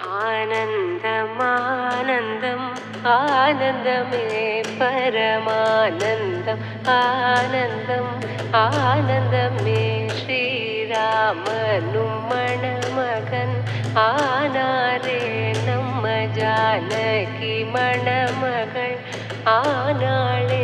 ஆனந்தம் ஆனந்தம் ஆனந்தமே பரமானந்தம் ஆனந்தம் ஆனந்தமே ஸ்ரீராமனும் மணமகன் ஆனாரே நம்ம ஜானகி மணமகள் ஆனாளே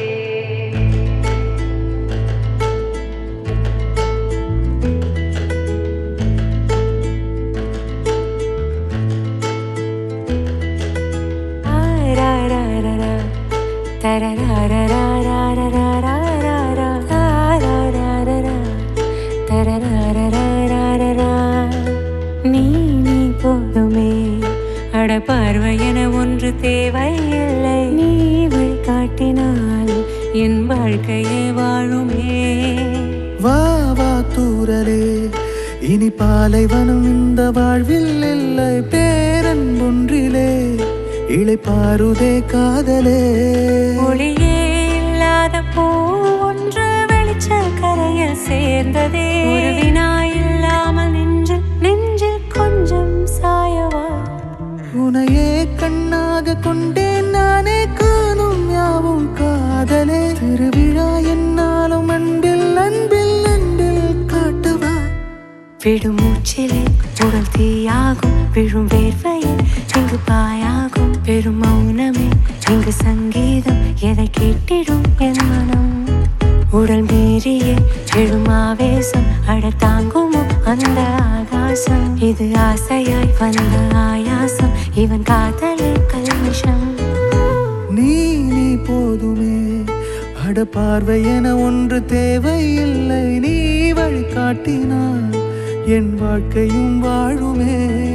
நீ நீ போதுமே அட பார்வை என ஒன்று தேவையில்லை நீ வழிகாட்டினால் என் வாழ்க்கையே வாழுமே வா வா தூரலே இனி பாலைவனம் இந்த வாழ்வில் இல்லை பேரன்பொன்றிலே இளைப்பாருதே காதலே ஒளியே இல்லாத பூ ஒன்று வெளிச்ச கரையில் சேர்ந்ததே ஒரு வினா இல்லாமல் நெஞ்சில் நெஞ்சில் கொஞ்சம் சாயவா உனையே கண்ணாக கொண்டேன் நானே காணும் யாவும் காதலே திருவிழா என்னாலும் அன்பில் அன்பில் அன்பில் காட்டவா விடும் மூச்சிலே உடல் தீயாகும் விழும் வேர்வையில் இங்கு பாயாகும் பெரும் மௌனமே இங்கு சங்கீதம் எதை கேட்டிடும் என் மனம் உடல் மீறியே எழும் ஆவேசம் அட தாங்குமோ அந்த ஆகாசம் இது ஆசையாய் வந்த ஆயாசம் இவன் காதலே கல்மிஷம் நீ நீ போதுமே அட பார்வை என ஒன்று தேவையில்லை நீ வழிகாட்டினால் என் வாழ்க்கையும் வாழுமே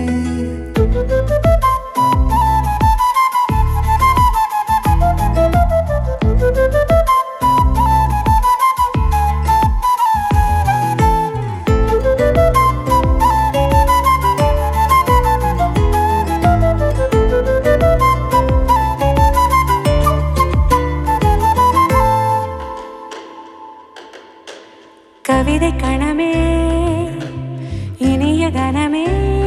கவிதை கணமே இனிய கணமே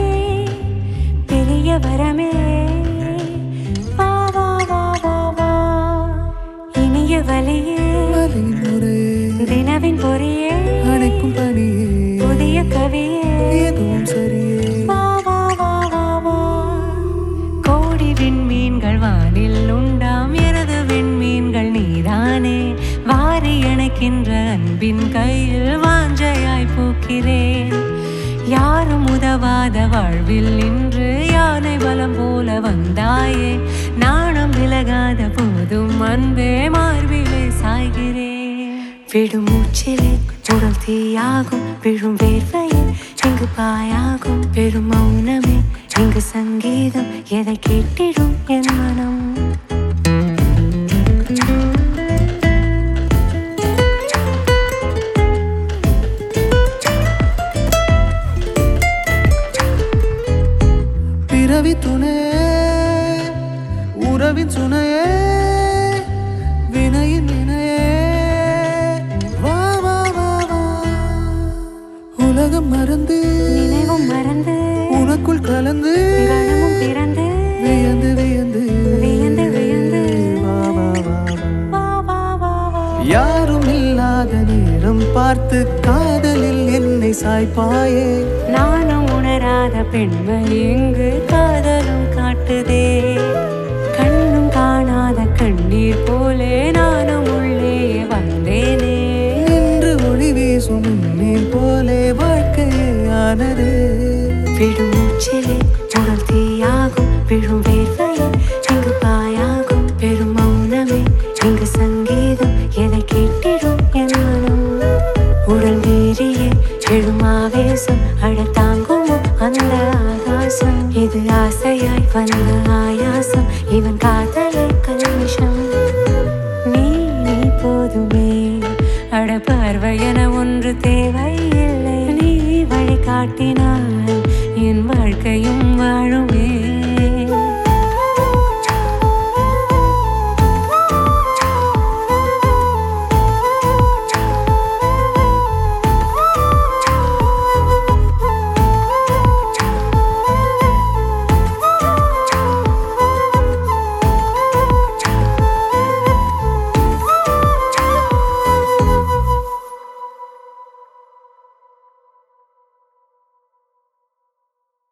பெரிய வரமே வா வா வா வா வா இனிய வலியே வழிமுறையே தினவின் பொறியே அணைக்கும் பணியே புதிய கவியே எதுவும் சரியே வா வா வா வா வா கோடி விண்மீன்கள் வானில் உண்டாம் எனது விண்மீன்கள் நீதானே வாரி அணைக்கின்ற அன்பின் கையில் வாஞ்சையாய் பூக்கிறேன் யாரும் உதவாத வாழ்வில் இன்று யானை பலம் போல வந்தாயே நாணம் விலகாத போதும் அன்பே மார்பிலே சாய்கிறேன் விடும் மூச்சிலே உடல் தீயாகும் விழும் வேர்வையில் இங்கு பாயாகும் பெரும் மௌனமே இங்கு சங்கீதம் எதை கேட்டிடும் என் மனம் பிறவி துணையே உறவின் சுனையே வினையின் வினையே வா வா வா வா உலகம் மறந்து நினைவும் மறந்து உனக்குள் கலந்து கணமும் பிறந்து வியந்து வியந்து வியந்து வியந்து வா வா வா வா வா வா வா வா யாரும் இல்லாத நேரம் பார்த்து காதலில் என்னை சாய்ப்பாயே நானும் உணராத பெண்மை இங்கு காதலும் காட்டுதே கண்ணும் காணாத கண்ணீர் போலே நானும் உள்ளே வந்தேனே இன்று ஒளி வீசும் நீர் போலே வாழ்க்கையே ஆனதே விடும் மூச்சிலே உடல் தீயாகும் விழும் வேர்வையில் இங்கு பாயாகும் பெரும் மௌனமே இங்கு சங்கீதம் எதை கேட்டிடும் என் மனம் உடல் மீறியே எழும் ஆவேசம் அழ தாங்குமோ அந்த ஆகாசம் இது ஆசையாய் வந்த ஆயாசம் இவன் காதலே கல்மிஷம் நீ நீ போதுமே அட பார்வை என ஒன்று தேவையில்லை நீ வழிகாட்டினால் என் வாழ்க்கையும் வாழுமே